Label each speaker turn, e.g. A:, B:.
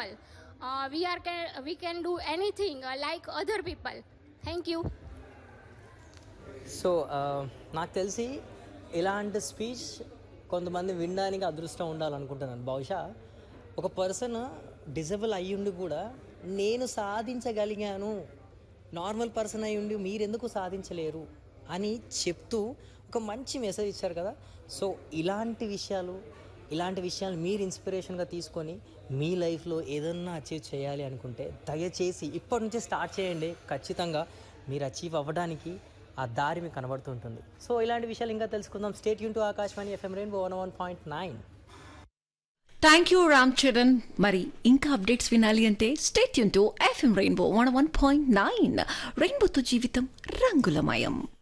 A: people. Uh, we are can, we can do anything uh, like other people. Thank you.
B: So uh, నాకు తెలిసి ఇలాంటి speech కొంతమంది వినడానికి అదృష్టం ఉండాలనుకుంటున్నాను బహుశా ఒక పర్సన్ డిజబుల్ అయ్యుండి కూడా నేను సాధించగలిగాను నార్మల్ పర్సన్ అయి ఉండి మీరెందుకు సాధించలేరు అని చెప్తూ ఒక మంచి మెసేజ్ ఇచ్చారు కదా సో ఇలాంటి విషయాలు ఇలాంటి విషయాలు మీరు ఇన్స్పిరేషన్గా తీసుకొని మీ లైఫ్లో ఏదన్నా అచీవ్ చేయాలి అనుకుంటే దయచేసి ఇప్పటి నుంచే స్టార్ట్ చేయండి ఖచ్చితంగా మీరు అచీవ్ అవ్వడానికి ఆ దారి మీకు కనబడుతుంటుంది సో ఇలాంటి విషయాలు ఇంకా తెలుసుకుందాం స్టేట్ యూన్ to Akashvani FM Rainbow one one point nine
C: thank you Ram Charan మరి ఇంకా అప్డేట్స్ వినాలి అంటే స్టేట్ యూన్ to FM Rainbow one one point nine రెయిన్బోతో జీవితం రంగులమయం